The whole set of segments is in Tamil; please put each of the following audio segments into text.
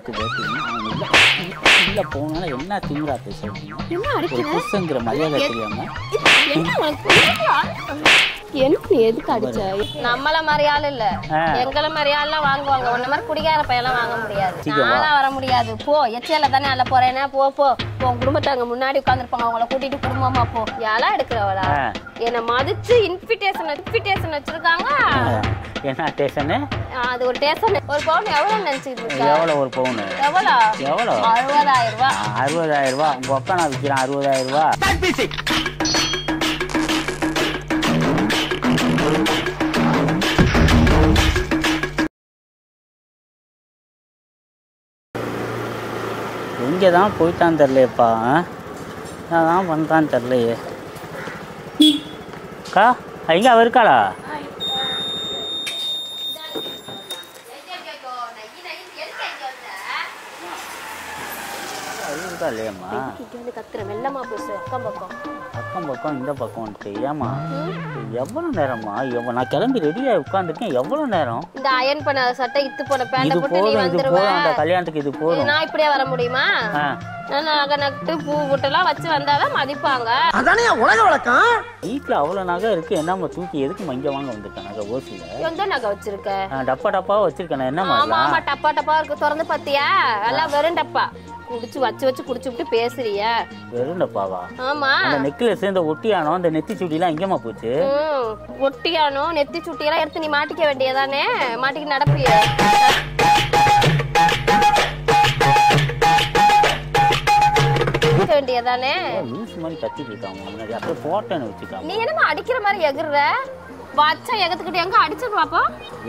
பேக்கு பேக்கு உள்ள போனால என்ன திமுறா பேசுறீங்க என்ன ஒரு அடிக்கிற புருஷங்கிற மரியாதை தெரியாம என்ன உனக்கு புரியுதா? என்ன நீ எதுக்கு அடிச்ச நம்மள மாதிரி ஆள் இல்ல ஆ. எங்கள மாதிரி ஆள்லாம் வாங்குவாங்க உன்ன மாதிரி குடிகார பையெல்லாம் வாங்க முடியாது சீக்கிரம் வா. நான்லாம் வர முடியாது போ எச்சியல தானே அல்ல போறேன்னா போ போ உன் குடும்பத்தை அங்க முன்னாடி உட்காந்துருப்பாங்க அவங்கள கூட்டிட்டு குடும்பமா போ யாரா எடுக்கிறவளா ஆ. என்னை மதிச்சு இன்விடேஷன் இன்விடேஷன் வச்சிருக்காங்க என்ன ஸ்டேஷனு அது ஒரு டேஷன் ஒரு பவுன் எவ்வளவு நினைச்சிட்டு இருக்க எவ்வளோ ஒரு பவுனு எவ்வளோ எவ்வளோ அறுபதாயிரம் ரூபாய் அறுபதாயிரம் ரூபா உங்க அப்பா நான் விற்கிறேன் அறுபதாயிரம் ரூபா எங்கே தான் போயிட்டான்னு தெரிலையேப்பா என்ன தான் பண்ணுறான்னு தெரிலையே அக்கா எங்கே அவ இருக்காளா அவ இருக்கா இல்லையம்மா இங்க கத்துற வெள்ளமா பேசு அக்கம் பக்கம் அக்கம் பக்கம் இந்த பக்கம் வந்துட்டு ஏம்மா எவ்வளோ நேரம்மா எவ்வளோ நான் கிளம்பி ரெடியாக உட்காந்துருக்கேன் எவ்வளோ நேரம் இந்த அயன் பண்ண சட்டை இத்து போன பேண்ட இது போட்டு நீ போதும் இது வந்துருவ போதும் அந்த கல்யாணத்துக்கு இது போதும் நான் இப்படியே வர முடியுமா ஆ நான் நகை நட்டு பூ புட்டெல்லாம் வச்சு வந்தாதான் மதிப்பாங்க அதானே உலக வழக்கம் வீட்டில் அவ்வளோ நகை இருக்குது என்னம்மா தூக்கி எதுக்கு இங்கே வாங்க வந்திருக்கேன் நகை ஓசியில் எந்த நகை வச்சிருக்க டப்பா டப்பாவாக வச்சிருக்கேன் என்னம்மா ஆமா இதெல்லாம்? ஆமா டப்பா டப்பா இருக்கு திறந்து பாத்தியா எல்லாம் வெறும் டப்பா குடிச்சு வச்சு வச்சு குடிச்சு விட்டு பேசுறிய வெறும் டப்பாவா ஆமா அந்த நெக்லஸ் இந்த ஒட்டியானோ அந்த நெத்தி சுடிலாம் எங்கேம்மா போச்சு ம், ஒட்டியானோ நெத்தி சுட்டியெல்லாம் எடுத்து நீ மாட்டிக்க வேண்டியதானே மாட்டிக்கு நடப்பிய வேண்டியதானே லூஸ் மாதிரி கத்திட்டு இருக்காங்க முன்னாடி அப்படியே போட்டேன்னு வச்சுக்காம நீ என்னமா அடிக்கிற மாதிரி எகுற வச்சா எகத்துக்கிட்டு எங்க அடிச்சு பாப்போம்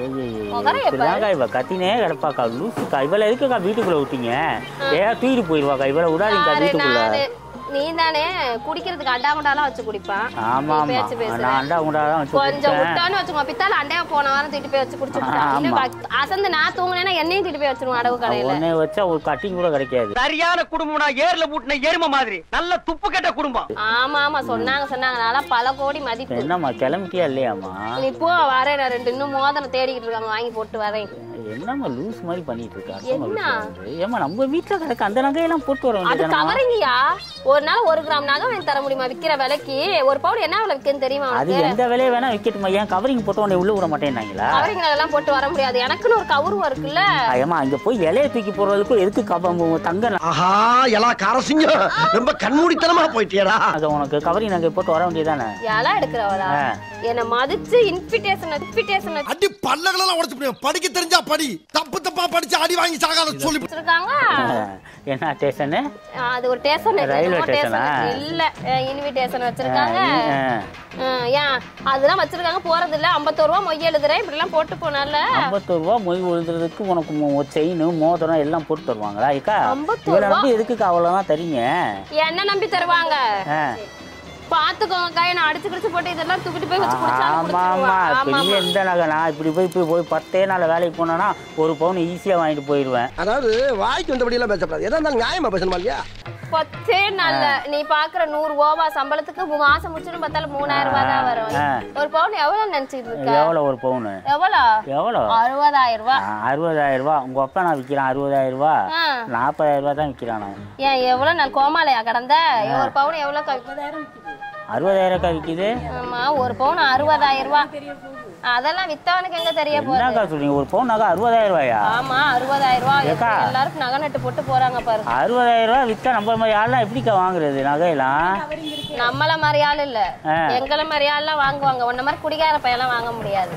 முகரை எப்ப? இப்படிதாங்க இவ கத்தினே கிடப்பாக்கா லூசுக்கா இவளை எதுக்குக்கா வீட்டுக்குள்ள விட்டீங்க ஏ தூக்கிட்டு போயிடுவாக்கா இவளை விடாதீங்கக்கா யாரு வீட்டுக்குள்ள நானு நீ தானே குடிக்கிறதுக்கு அண்டா குண்டாலாம் வச்சு குடிப்பான் ஆமா நீ ஆமா பேச்சு பேசுற. நான் அண்டா குண்டா தான் வச்சு கொஞ்சம் குடிச்சேன். விட்டான்னு வச்சுக்கோ பித்தால அண்டையா போன வாரம் தூக்கிட்டு போய் வச்சு குடிச்சு ஆமா. இன்னும் பக்- அசந்து நான் தூங்குனேன்னா என்னையும் தூக்கிட்டு போய் வச்சிருவோம் அடவு கடையில உடனே வச்சா ஒரு கட்டிங் கூட கிடைக்காது சரியான குடும்பம்னா ஏர்ல பூட்டின எரும மாதிரி நல்ல துப்பு கெட்ட குடும்பம் ஆமா ஆமா சொன்னாங்க சொன்னாங்க நல்லா பல கோடி மதிப்பு என்னம்மா கிளம்பிட்டியா இல்லையாம்மா நீ போ வரேன் நான் ரெண்டு இன்னும் மோதிரம் தேடிக்கிட்டு இருக்காங்க வாங்கி போட்டு வரேன் என்னம்மா லூஸ் மாதிரி பண்ணிட்டு இருக்கா என்ன? ஏமா நம்ம வீட்டுல கிடக்க அந்த நகையெல்லாம் போட்டு வர அது வேண்டியது கவரிங்கயா ஒரு நாள் ஒரு கிராம் நகை வாங்கி தர முடியுமா விக்கிற விலைக்கு ஒரு பவுன் என்ன விலை விற்குன்னு தெரியுமா அது உனக்கு எந்த வேலையை வேணா விக்கெட்டுமா ஏன் கவரிங் போட்டு உடனே உள்ள விட மாட்டேன்னாங்களா கவரிங் நகைலாம் போட்டு வர முடியாது எனக்குன்னு ஒரு கவுருவம் இருக்குல்ல ஏமா அங்க போய் இலைய தூக்கி போடுறதுக்கு எதுக்கு கவ தங்க ஆஹா எல்லாம் காரசிங்கம் ரொம்ப கண்மூடித்தனமா போயிட்டியடா நகை உனக்கு கவரிங் நகை போட்டு வர வேண்டியதானே இலை எடுக்கிறவளா ஆ. என்னை மதிச்சு இன்விடேஷன் இன்விடேஷன் அடி பல்லகளெல்லாம் உடச்சு போடுவேன் படிக்க தெரிஞ்சா படி தப்பு தப்பா படிச்சு அடி வாங்கி சாகாத சொல்லி வச்சிருக்காங்க என்ன ஸ்டேஷனு அது ஒரு ஸ்டேஷன் ரயில்வே ஸ்டேஷனா? இல்ல இன்விடேஷன் வச்சிருக்காங்க ஆ. ஆ, ஏன் அதெல்லாம் வச்சிருக்காங்க போறது இல்ல ஐம்பத்தோரு ரூபா மொய் எழுதுறேன் இப்படி எல்லாம் போட்டு போனால ஐம்பத்தோரு ரூபா மொய் விழுதுறதுக்கு உனக்கு செயின் மோதிரம் எல்லாம் போட்டு தருவாங்களா ஏக்கா ஐம்பத்தோரு இவளை நம்பி எதுக்கு அவ்வளோதான் தரீங்க என்ன நம்பி தருவாங்க ஆ. பாத்துக்கோங்க கையை நான் அடிச்சு கிடிச்சு போட்டு இதெல்லாம் தூக்கிட்டு போய் வச்சு குடிச்சாலும் ஆமா ஆமா குடிச்சிருவா. ஆமா பெரிய ஆமா எந்த நகை நான் இப்படி போய் இப்படி போய் பத்தே நாள் வேலைக்கு போனேன்னா ஒரு பவுன் ஈஸியா வாங்கிட்டு போயிடுவேன் அதாவது வாய்க்கு வந்தபடி எல்லாம் பேசக்கூடாது எதா இருந்தாலும் நியாயமா பேசணுமா இல்லையா பத்தே நாள்ல நீ பாக்குற நூறு ஓவா சம்பளத்துக்கு மூ- மாசம் முடிச்சுன்னு பார்த்தாலும் மூணாயிரம் ரூபாய் தான் வரும் ஆ. ஒரு பவுன் எவ்வளவு நினைச்சிட்டு இருக்க எவ்வளோ ஒரு பவுனு எவ்வளோ எவ்வளோ அறுபதாயிரம் ரூபாய் அறுபதாயிரம் ரூபா உங்க அப்பா நான் விற்கிறேன் அறுபதாயிரம் ரூபா ஆ. நாற்பதாயிரம் ரூபா தான் விற்கிறான் நான் ஏன் எவ்வளவு நாள் கோமாலையா கடந்த ஒரு பவுன் எவ்வளவு க- அறுபதாயிரம் விற்கிது ஆமா ஒரு பவுன் அறுபதாயிரம் ரூபாய் அதெல்லாம் வித்தவனுக்கு எங்க தெரிய போகுது என்னக்கா சொல்றீங்க ஒரு பவுன் நகை அறுபதாயிரம் ரூபாயா ஆமா அறுபதாயிரம் ரூபாய் ஏக்கா. எல்லாருக்கும் நகை நட்டு போட்டு போறாங்க பாரு அறுபதாயிரம் ரூபா விற்றா நம்ம மாதிரி ஆள்லாம் எப்படிக்கா வாங்குறது நகையெல்லாம் நம்மள மாதிரி ஆள் இல்ல ஆ. எங்கள மாதிரி ஆள்லாம் வாங்குவாங்க உன்ன மாதிரி குடிகார பையெல்லாம் வாங்க முடியாது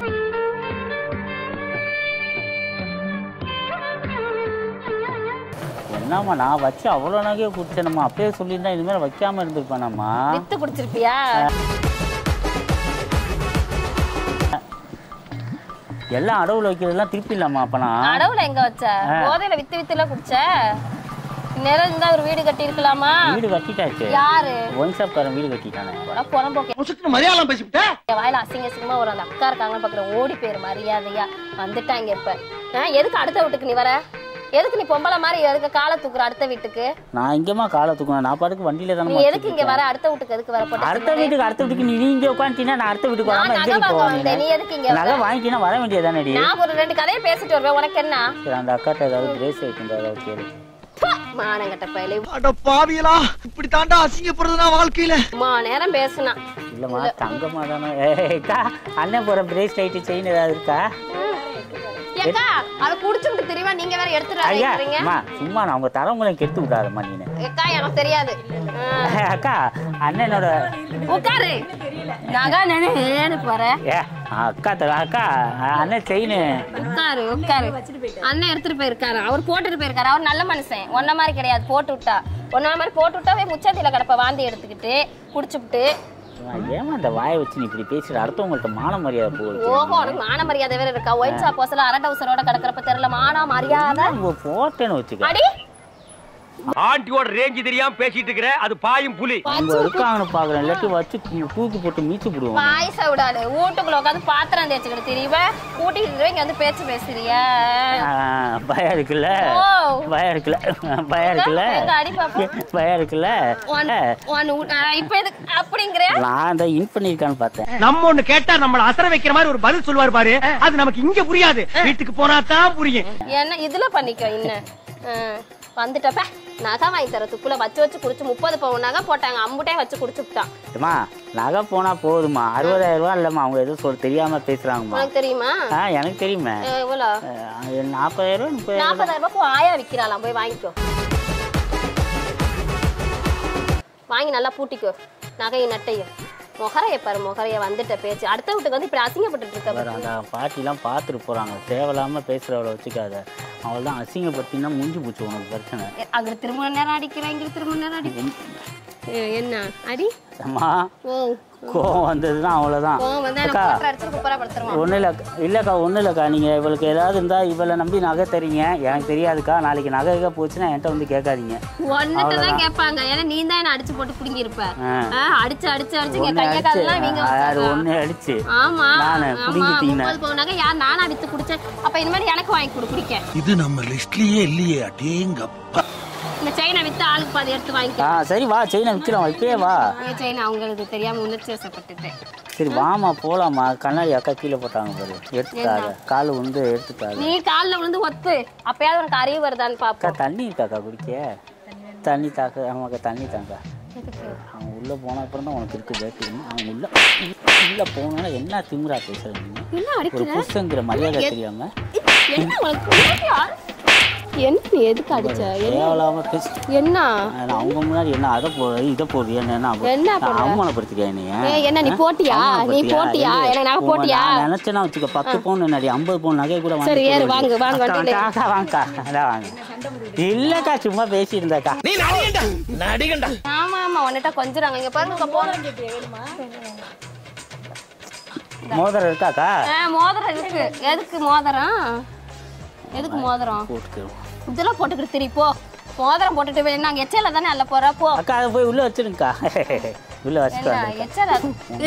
என்னம்மா நான் வச்சு அவ்வளோ நகையை குடிச்சேனம்மா அப்பயே சொல்லியிருந்தா இனிமேல் வைக்காம இருந்திருப்பேனம்மா வித்து குடிச்சிருப்பியா எல்லாம் அடவுல வைக்கிறதெல்லாம் திருப்பி இல்லாமா அப்பனா அடவுல எங்க வச்ச போதையில வித்து வித்துல குடிச்ச நேரம் இருந்தா ஒரு வீடு கட்டி இருக்கலாமா வீடு கட்டிட்டாச்சு யாரு ஒயின் ஷாப்காரன் வீடு கட்டிட்டானே புறம்போக்க முசுக்கு மரியாதை பேசிவிட்டேன் என் வாயில அசிங்க அசிங்கமா ஒரு அந்த அக்கா இருக்காங்கன்னு பாக்குற ஓடி பேர் மரியாதையா வந்துட்டாங்க இப்ப ஆ, எதுக்கு அடுத்த வீட்டுக்கு நீ வர எதுக்கு நீ பொம்பளை மாதிரி எதுக்கு காலை தூக்குற அடுத்த வீட்டுக்கு நான் இங்கேமா காலை தூக்கணும் நான் பாட்டுக்கு வண்டியில நீ தானே எதுக்கு இங்க வர அடுத்த வீட்டுக்கு எதுக்கு வர போட்ட அடுத்த வீட்டுக்கு அடுத்த வீட்டுக்கு நீ இங்க உட்காந்துட்டீங்கன்னா நான் அடுத்த வீட்டுக்கு நான் வராம நகை எங்க வாங்க வந்தேன் நீ போவேன் எதுக்கு இங்க நகை வர வாங்கிட்டீங்கன்னா வர வேண்டியதானடி நான் ஒரு ரெண்டு கதையை பேசிட்டு வருவேன் உனக்கு என்ன சரி அந்த அக்காட்ட ஏதாவது பிரேஸ் ஆயிட்டு ஏதாவது கேளு மானங்கட்ட பயலே அட பாவியலா இப்படி தாண்டா அசிங்கப்படுறது நான் வாழ்க்கையில அம்மா நேரம் பேசுனா இல்லம்மா தங்கம்மா தானே ஏக்கா அண்ணன் போற பிரேஸ் லைட்டு செயின் ஏதாவது இருக்கா ஏக்கா அது குடிச்சுட்டு தெரியுமா நீங்க வேற எடுத்துட்டு ஐயா வரீங்க அம்மா சும்மா நான் உங்க தரவங்களையும் கெடுத்து விடாதம்மா நீனு ஏக்கா எனக்கு தெரியாது ஆ. அக்கா அண்ணனோட உட்காரு நகா நினைன்னு போற ஏ அக்கா தர அக்கா அண்ணன் செயின் உட்காரு உட்காரு அண்ணன் எடுத்துட்டு போயிருக்காரு அவர் போட்டுட்டு போயிருக்காரு அவர் நல்ல மனுஷன் ஒன்ன மாதிரி கிடையாது போட்டு விட்டா ஒன்ன மாதிரி போட்டு விட்டாவே முச்சத்தில கிடப்ப வாந்தி எடுத்துக்கிட்டு குடிச்சுப்புட்டு ஏமா அந்த வாயை வச்சு நீ இப்படி பேசுற அடுத்தவங்கள்ட்ட மான மரியாதை போகுது ஓஹோ உனக்கு மான மரியாதை வேற இருக்கா ஒயின் ஷாப் போசல அரட்ட உசரோட கிடக்கிறப்ப தெரியல மானா மரியாதை போட்டேன்னு வச்சுக்க அடி ஆண்டியோட ரேஞ்சு தெரியாம பேசிட்டு இருக்கிற அது பாயும் புலி அவங்க இருக்காங்கன்னு பாக்குறேன் இல்லாட்டி வச்சு தூ- தூக்கி போட்டு மீச்சு போடுவோம் பாயச விடாது வீட்டுக்குள்ள உட்காந்து பாத்திரம் தேய்ச்சிக்கிட்டு தெரியவ கூட்டிட்டு இங்க வந்து பேச்சு பேசுறியா பயம் இருக்குல்ல ஓ. பயம் இருக்குல்ல பயம் இருக்குல்ல எங்க அடி பாப்போம். பயம் இருக்குல்ல ஒன்- ஒன் ஊ- ஆ, இப்ப எதுக்கு அப்படிங்கிற நான் அந்த இன் பண்ணிருக்கான்னு பார்த்தேன் நம்ம ஒண்ணு கேட்டா நம்மள அசர வைக்கிற மாதிரி ஒரு பதில் சொல்லுவார் பாரு அது நமக்கு இங்க புரியாது வீட்டுக்கு போனா தான் புரியும் என்ன இதுல பண்ணிக்கோ இன்னும் ஆ, வந்துட்டப்ப நகை வாங்கி தர துப்புல வச்சு வச்சு குடிச்சு முப்பது பவுன் நகை போட்டாங்க அம்புட்டையும் வச்சு குடிச்சுட்டான் ஏம்மா நகை போனா போதுமா அறுபதாயிரம் ரூபா இல்லம்மா அவங்க எதுவும் சொல் தெரியாம பேசுறாங்கம்மா உனக்கு தெரியுமா ஆ எனக்கு தெரியுமே ஆ, எவ்வளோ அஹ், நாற்பதாயிரம் ரூபா முப்பதாயிரம் நாற்பதாயிரம் ரூபாய்க்கு ஆயா விக்கிறாளாம் போய் வாங்கிக்கோ வாங்கி நல்லா பூட்டிக்கோ நகையும் நட்டையும் முகரைய பாரு முகரைய வந்துட்ட பேச்சு அடுத்த வீட்டுக்கு வந்து இப்படி அசிங்கப்பட்டுட்டு இருக்க வேற அந்த பாட்டிலாம் பார்த்துட்டு போறாங்க தேவையில்லாம பேசுறவளை வச்சுக்காத அவள் தான் அசிங்கப்படுத்தினா முடிஞ்சு போச்சு உனக்கு பிரச்சனை அங்க திரும்ப நேரம் அடிக்கிறேன் இங்க திரும்ப நேரம் அடிக்கிறேன் என்ன அடி அம்மா ஓ கோவம் வந்ததுன்னா அவ்வளோதான் ஓ வந்து எனக்கு அக்கா போட்டு அடிச்சு குப்பரப்படுத்துருவான் ஒன்றும் இல்லை இல்லைக்கா ஒன்றும் இல்லைக்கா நீங்கள் இவளுக்கு ஏதாவது இருந்தால் இவளை நம்பி நகை தரீங்க எனக்கு தெரியாதுக்கா நாளைக்கு நகை எங்கே போச்சுன்னா என்கிட்ட வந்து கேட்காதீங்க ஒன்னுட்டு தான் கேட்பாங்க ஏன்னா நீ தான் என்ன அடிச்சு போட்டு புடுங்கி இருப்ப ஆ. அடிச்சு அடிச்சு அடிச்சு இங்க ஒன்று கைய அடிச்சு காலெல்லாம் வீங்க யார் வச்சாங்க. ஒன்று அடிச்சு ஆமா நானு ஆமா புடுங்கிட்டீங்க. முப்பது பவுனாக யார் நானும் அடிச்சு குடிச்சேன் அப்ப இனிமேல் எனக்கு வாங்கி கொடு குடிக்க இது நம்ம லிஸ்ட்லயே இல்லையே அடேங்கப்பா இந்த செயினை வித்து ஆளுக்கு பாதி எடுத்து வாங்கிக்க ஆ சரி வா செயினை விற்கிறோம் இப்பயே வா இந்த செயின் அவங்களுக்கு தெரியாம உணர்ச்சி வசப்பட்டுட்டேன் சரி வாமா போலாமா கண்ணாடி அக்கா கீழே போட்டாங்க பாரு எடுத்துக்காத கால் வந்து எடுத்துக்காத நீ கால்ல விழுந்து ஒத்து அப்பயாவது உனக்கு அறிவு வருதான்னு அக்கா பாப்போம் தண்ணி இருக்காக்கா குடிக்க தண்ணி தாக்க ஆமாக்கா தண்ணி தாங்க அவன் உள்ளே போன அப்புறம் தான் உனக்கு இருக்கு பேட்டு அவன் உள்ள உள்ளே போனா என்ன திமிரா பேசுறீங்க என்ன ஒரு அடிக்கிற புருஷங்கிற மரியாதை தெரியாம என்ன உனக்கு என்ன நீ எதுக்கு அடிச்ச என்ன தேவையில்லாம பேசு என்ன நான் அவங்க முன்னாடி என்ன அதை போ இதை போடுறியா என்ன என்ன பண்ண? அவமானப்படுத்திக்கியா நீ ஏய், என்ன நீ போட்டியா நீ போட்டியா எனக்கு நான் போட்டியா நினைச்சேன்னா வச்சுக்க பத்து பவுன் என்னடி ஐம்பது பவுன் நகை கூட வாங்கி சரி, ஏறு, போடுவேன். வாங்கு, வாங்கு, அக்கா, வண்டியில. அக்கா, வாங்கக்கா அதான் வாங்க இல்லக்கா சும்மா பேசியிருந்தாக்கா நீ நடிகண்டா நடிகண்டா ஆமா ஆமா உன்னிட்ட கொஞ்சம் இங்க பாருங்க போறேன் மோதிரம் இருக்காக்கா மோதிரம் இருக்கு எதுக்கு மோதிரம் எதுக்கு மோதிரம் போட்டுக்கிறோம் இதெல்லாம் போட்டுக்கிட்டு திரி போ மோதிரம் போட்டுட்டு போய் என்ன அங்க எச்சல தானே அல்ல போற போ அக்கா அதை போய் உள்ள வச்சிருங்கக்கா உள்ள வச்சுட்டு என்ன வந்து எச்சல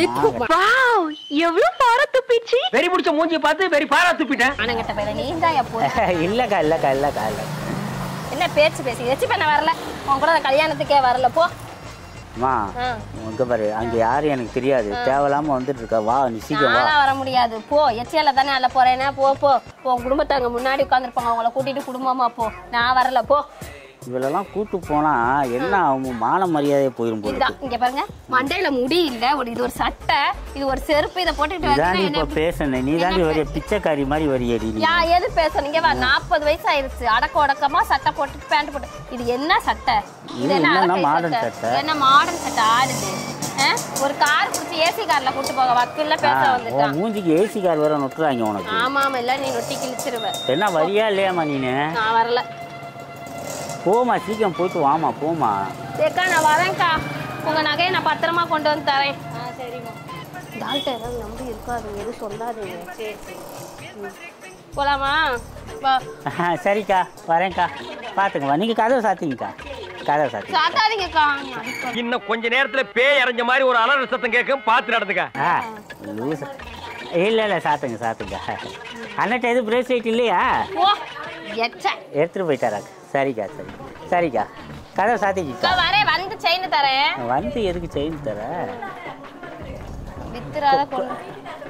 வெறி பிடிச்ச மூஞ்சி பார்த்து வெறி பாரா துப்பிட்டேன் ஆனங்கிட்ட போய் நீ தான் எப்போ இல்லக்கா இல்லக்கா இல்லக்கா இல்ல என்ன பேச்சு பேசி எச்சு பண்ண வரல உன் கூட நான் கல்யாணத்துக்கே வரல போ அம்மா ஆ. உங்க பாரு அங்க யாரும் எனக்கு தெரியாது தேவையில்லாம வந்துட்டு இருக்கா வா நீ சீக்கிரம் வா நான்லாம் வர முடியாது போ எச்சியால தானே அல்ல போறேன்னா போ போ உன் குடும்பத்தை அங்க முன்னாடி உட்காந்துருப்பாங்க அவங்கள கூட்டிட்டு குடும்பமா போ நான் வரல போ இவளெல்லாம் கூட்டு போனா என்ன அவங்க மான மரியாதையே போயிரும் போல இதுதான் இங்க பாருங்க மண்டையில முடி இல்ல ஒரு இது ஒரு சட்டை இது ஒரு செருப்பு இதை போட்டுட்டு இதாண்டி வந்தீங்கன்னா இப்ப என்ன பேசுன நீ தாண்டி வரிய பிச்சைக்காரி மாதிரி வரியடி நீ யா எது பேசணுங்க வா நாற்பது வயசு ஆயிருச்சு அடக்க உடக்கமா சட்டை போட்டுட்டு பேண்ட் போட்டு இது என்ன சட்டை இது என்னன்னா அலக்கை modern சட்டை? என்ன மாடர்ன் சட்டை ஆடுது ஆ? ஒரு கார் பிடிச்சி ஏசி கார்ல கூட்டு போக வக்கீல்ல பேச உன் வந்துட்டான் மூஞ்சிக்கு ஏசி கார் வேற நொட்டுறாங்க உனக்கு ஆமா ஆமா இல்ல நீ நொட்டி கிழிச்சிருவ என்ன வரியா இல்லையாம்மா நீனு நான் வரல போமா சீக்கிரம் போயிட்டு வாமா போமா ஏக்கா நான் வரேன்க்கா உங்க நகையை நான் பத்திரமா கொண்டு வந்து தரேன் சரிம்மா டால்ட்ட ஏதாவது நம்பி இருக்காதுங்க எதுவும் சொல்லாதீங்க சரி சரி போலாமா வா சரிக்கா வரேன்க்கா பார்த்துக்கவா நீங்க கதவை சாத்திங்கக்கா கதவை சாத்தி சாத்தாதீங்கக்கா இன்னும் கொஞ்ச நேரத்துல பேய் அரைஞ்ச மாதிரி ஒரு அலற சத்தம் கேட்கும் பார்த்து நடந்துக்க ஆ லூஸ் இல்லை இல்லை சாத்துங்க சாத்துங்க அண்ணட்ட எதுவும் பிரேஸ்லெட் இல்லையா ஓ எச்ச எடுத்துட்டு போயிட்டாராக்கா சரிக்கா சரி சரிக்கா கதவை சாத்திக்கிட்டா அக்கா வரேன் வந்து செயின் தரேன் வந்து எதுக்கு செயின் தர வித்துறாத கொண்டு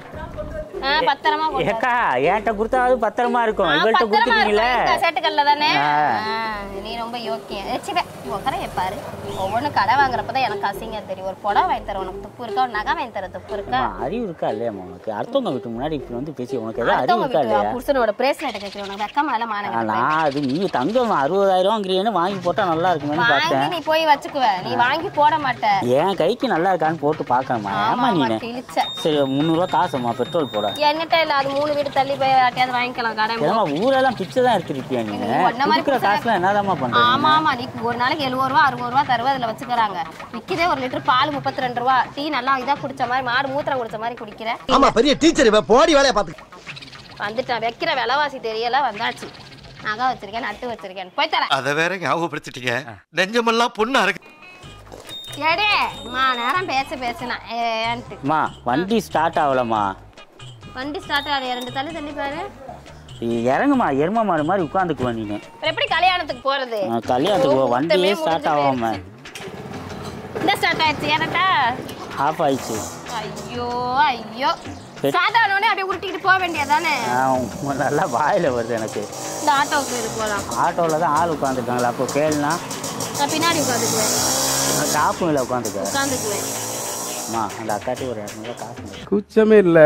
ஆ பத்திரமா கொண்டு வா. ஏக்கா என்கிட்ட கொடுத்தாவது பத்திரமா இருக்கும் ஆ, இவள்கிட்ட பத்திரமா கொடுத்துட்டீங்களே இருக்கும். இந்த செட்டுக்கல்ல தானே ஆ. ஆ, நீ ரொம்ப யோக்கியம் வச்சுக்க உக்கரைய பாரு ஒவ்வொன்றும் கடை வாங்குறப்பதான் எனக்கு அசிங்கம் தெரியும் ஒரு புடவை வாங்கி தர உனக்கு துப்பு இருக்கா ஒரு நகை வாங்கி தர துப்பு இருக்கா அம்மா, அறிவு இருக்கா இல்லையா உனக்கு அடுத்தவங்க வீட்டு முன்னாடி இப்படி வந்து பேசி உனக்கு ஏதாவது அறிவு அடுத்தவங்க இருக்கா வீட்டு இல்லையா புருஷனோட பிரேஸ்லெட் கேட்கிறேன் உனக்கு வெக்கமா இல்ல ஆ, மானங்க நான் அது நீ தங்கம் அறுபதாயிரம்ங்கிறீன்னு வாங்கி போட்டா நல்லா இருக்குமேனு வாங்கி பார்த்தேன் நீ போய் வச்சுக்குவ நீ வாங்கி போட மாட்ட என் கைக்கு நல்லா இருக்கான்னு போட்டு பார்க்கணுமா ஆமா ஏமா ஆமா நீனு கிழிச்ச சரி முந்நூறுவா காசுமா பெட்ரோல் போட என்கிட்ட இல்ல அது மூணு வீடு தள்ளி போய் யார்ட்டையாவது வாங்கிக்கலாம் கடை ஏமா ஊரெல்லாம் பிச்சை தான் எடுத்துருப்பியா நீ நீ உன்ன மாதிரி கொடுக்குற பிச்சை- காசுலாம் என்னதாம்மா பண்ற ஆமா ஆமா நீ ஒரு நாளைக்கு எழுபது ரூபா அறுபது ரூபா தருவா அதுல வச்சுக்கிறாங்க விற்கிதே ஒரு லிட்டர் பால் முப்பத்தி ரெண்டு ரூபா டீ நல்லா இதா குடிச்ச மாதிரி மாடு மூத்திரம் குடிச்ச மாதிரி குடிக்கிற ஆமா பெரிய டீச்சர் இவ போடி வேலைய பாத்து வந்துட்டேன் வைக்கிற விலைவாசி தெரியல வந்தாச்சு நகை வச்சிருக்கேன் நட்டு வச்சிருக்கேன் போய் தரேன் அத வேற ஞாபகப்படுத்திட்டீங்க நெஞ்சமெல்லாம் பொண்ணு அறக்கு எடே மா நேரம் பேச பேசினேன் ஏன்ட்டு அம்மா வண்டி ஸ்டார்ட் ஆகலம்மா வண்டி ஸ்டார்ட் ஆகுது ரெண்டு தள்ளி தள்ளி பாரு நீ இறங்குமா எரும மாடு மாதிரி உட்காந்துக்குவ நீ அப்புறம் எப்படி கல்யாணத்துக்கு போறது கல்யாணத்துக்கு போ, ஓ, வண்டியே முத்தமே ஸ்டார்ட் முடிஞ்சு ஆகாம இந்த ஸ்டார்ட் ஆயிடுச்சு ஏனட்டா ஆஃப் ஆயிடுச்சு ஐயோ ஐயோ ஸ்டார்ட் ஆனோடனே அப்படியே உருட்டிக்கிட்டு போக வேண்டியதானே ஆ, உங்க நல்லா வாயில வருது எனக்கு இந்த ஆட்டோவுக்கு இது போகலாம் ஆட்டோவில் தான் ஆள் உட்காந்துருக்காங்களா அப்போ கேளுனா நான் பின்னாடி உட்காந்துக்குவேன் டாப்புல உட்காந்துக்க உட்காந்துக்குவேன் அம்மா அந்த அக்காட்டி ஒரு இரநூறுவா காசு கொடு. குச்சமே இல்ல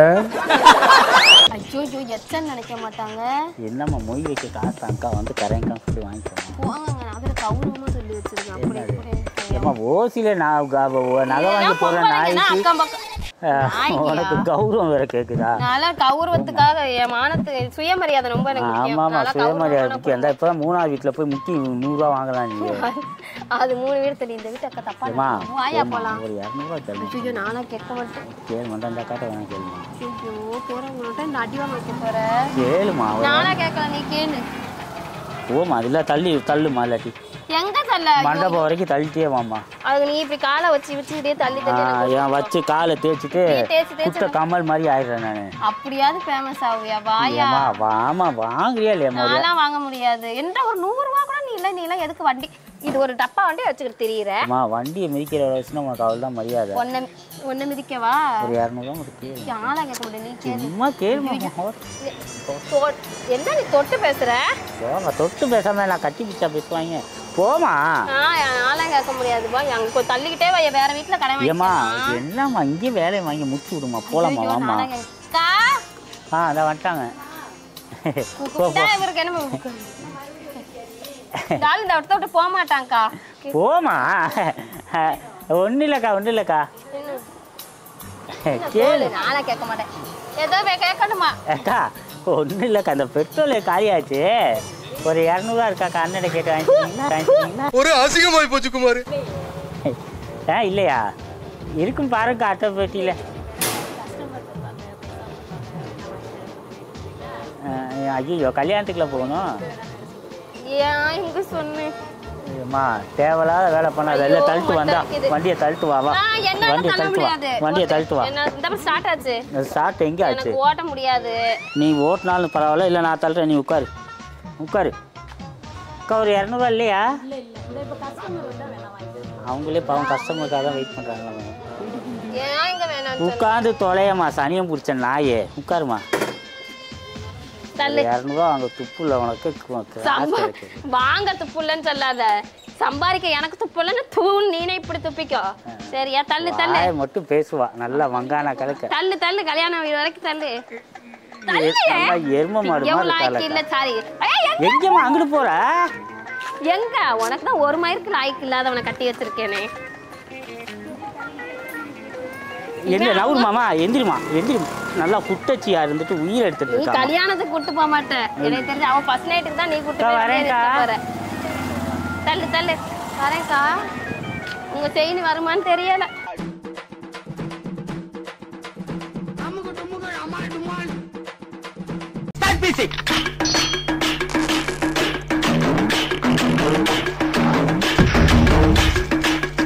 ஐயோ ஐயோ எச்சன்னு நினைக்க மாட்டாங்க என்னம்மா மொய் வைக்க காசு அக்கா வந்து கரையங்கான்னு சொல்லி வாங்கிக்கிறோம் போங்க அதில் கௌரவமா சொல்லி வச்சிருக்கேன் அப்படி இப்படி அம்மா ஓசியில் நான் க- ஒ- நகை வாங்கி போடுற பொம்பளைங்கன்னா நாய்க்கு அக்கம் பக்கம் ஆ, நாய்க்கியா? உனக்கு கௌரவம் வேற கேக்குதா நான்லாம் கௌரவத்துக்காக என் மானத்து சுயமரியாதை ரொம்ப எனக்கு முக்கியம். ஆமாம்மா நான்லாம் சுயமரியாதை கௌரவமான முக்கியம் அந்த இப்போ மூணாவது வீட்டில் போய் முக்கி நூறுரூவா வாங்கலாம் நீ பொண்ணு. அது மூணு வீடு தள்ளி இந்த வீட்டு அக்கா தப்பா ஏம்மா நினைக்காம வாயா ஏம்மா, போலாம் ஒரு இரநூறுவா தள்ளி ஐயோ நானா கேட்க மாட்டேன் கேளு மட்டும் அந்த அக்காட்ட வேணா கேளுமா ஐயோ போறவங்கள்ட்ட இந்த அடிவா வைக்க போற கேளுமா ஒரு- நானா கேட்கல நீ கேளு போமா அதில் தள்ளி தள்ளுமா இல்லாட்டி எங்க தள்ள மண்டபம் வரைக்கும் தள்ளிட்டே வாமா அது நீ இப்படி காலை வச்சு வச்சு இதே தள்ளி ஆ, தள்ளி எனக்கு என் வச்சு காலை தேய்ச்சிட்டு நீ தேய்ச்சு தேய்ச்சு குட்ட கமல் மாதிரி ஆயிடுறேன் நான் அப்படியாவது ஃபேமஸ் ஆகுவியா வாயா ஏமா வாமா வாங்குறியா இல்லையாம்மா ஒரு நான்லாம் வாங்க முடியாது என்ற ஒரு நூறு ரூபா கூட நீ இல்ல நீ எல்லாம் எதுக்கு வண்டி இது ஒரு டப்பா வண்டி வச்சுக்கிட்டு தெரியுற அம்மா வண்டியை மிதிக்கிற வயசுனா உனக்கு அவள் தான் மரியாதை ஒன்னு ஒன்னு மிதிக்கவா ஒரு இரநூறுவா மட்டும் கேளு ஆளா கேட்க முடியும் நீ கேளு சும்மா கேளுமா தொ- என்ன நீ தொட்டு பேசுற போமா தொட்டு பேசாம நான் கட்டி பிச்சா பேசுவாங்க போமா ஆ ஆளா கேட்க முடியாதுப்பா அங்க கொ- தள்ளிக்கிட்டே வை வேற வீட்டுல கடை ஏம்மா வாங்கி என்னம்மா இங்கேயே வேலையை வாங்கி முடிச்சு விடுமா போலாமா வாமா அக்கா ஆ அதான் வந்துட்டாங்க போ போ கூப்பிட்டா இவருக்கு என்ன டால் இந்த இடத்த விட்டு போக மாட்டாங்கக்கா போமா ஒன்றும் இல்லைக்கா ஒன்றும் இல்லைக்கா கேளு நானா கேட்க மாட்டேன் ஏதோ வே- கேட்கணுமா அக்கா ஒன்றும் இல்லைக்கா அந்த பெட்ரோல் காலியாச்சு ஒரு இரநூறுவா இருக்காக்கா அண்ணனை கேட்டு வாங்கிக்கிங்களா வாங்கிக்கிங்களா ஒரு அசிங்கமாய் போச்சு குமார் ஆ இல்லையா இருக்கும் பாருங்க அட்டை பெட்டியில் ஐயோ கல்யாணத்துக்குள்ள போகணும் ஏன் இங்க சொன்னேன் அம்மா தேவையில்லாத வேலை பண்ணாத இல்லை ஐயோ, தள்ளிட்டு வந்தா வலிக்குது. வண்டியை தள்ளிட்டு வா வா ஆ, என்னால வண்டியை தள்ள தள்ளிட்டு வா முடியாது வண்டியை தள்ளிட்டு வா என்ன இந்த ஸ்டார்ட் ஆச்சு ஸ்டார்ட் எங்கே ஆச்சு எனக்கு ஓட்ட முடியாது நீ ஓட்டினாலும் பரவாயில்ல இல்லை நான் தள்ளுறேன் நீ உட்காரு உட்காரு அக்கா ஒரு இரநூறுவா இல்லையா அவங்களே பாவம் கஸ்டமருக்காக தான் வெயிட் பண்ணுறாங்க ஏன் இங்க வேணாம் உட்காந்து தொலையம்மா சனியம் பிடிச்ச நாயே உட்காருமா தள்ளு இரநூறுவா அங்கே துப்புல உனக்கு கு- சம்பா காசு இருக்கு. வாங்க துப்புலன்னு சொல்லாத சம்பாதிக்க எனக்கு துப்புலன்னு தூண் நீனே இப்படி துப்பிக்கோ சரியா தள்ளு தள்ளு வாயை மட்டும் பேசுவா நல்லா வங்கான கலக்க தள்ளு தள்ளு கல்யாணம் வீடு வரைக்கும் தள்ளு நல்லா எரும மாடு எவ்வளவு மாதிரி லாய்க்கு இல்ல கலக்க சாரி எங்கேம்மா அங்கிட்டு போற எங்க உனக்கு தான் ஒரு மயிருக்கு லாய்க்கு இல்லாதவனை கட்டி வச்சிருக்கேனே எந்த நவுரு மாமா எந்திரிமா எந்திரிமா நல்லா குட்டச்சியா இருந்துட்டு உயிர் எடுத்துட்டு நீ இருக்கா கல்யாணத்துக்கு கூட்டு போக மாட்டேன் எனக்கு தெரிஞ்சு அவன் ஃபர்ஸ்ட் நைட்டுக்கு தான் நீ கூட்டு அக்கா, போய் வரேன்க்கா. இருக்க போற தள்ளு தள்ளு வரேன்க்கா உங்க செயின் வருமான்னு தெரியல Start music.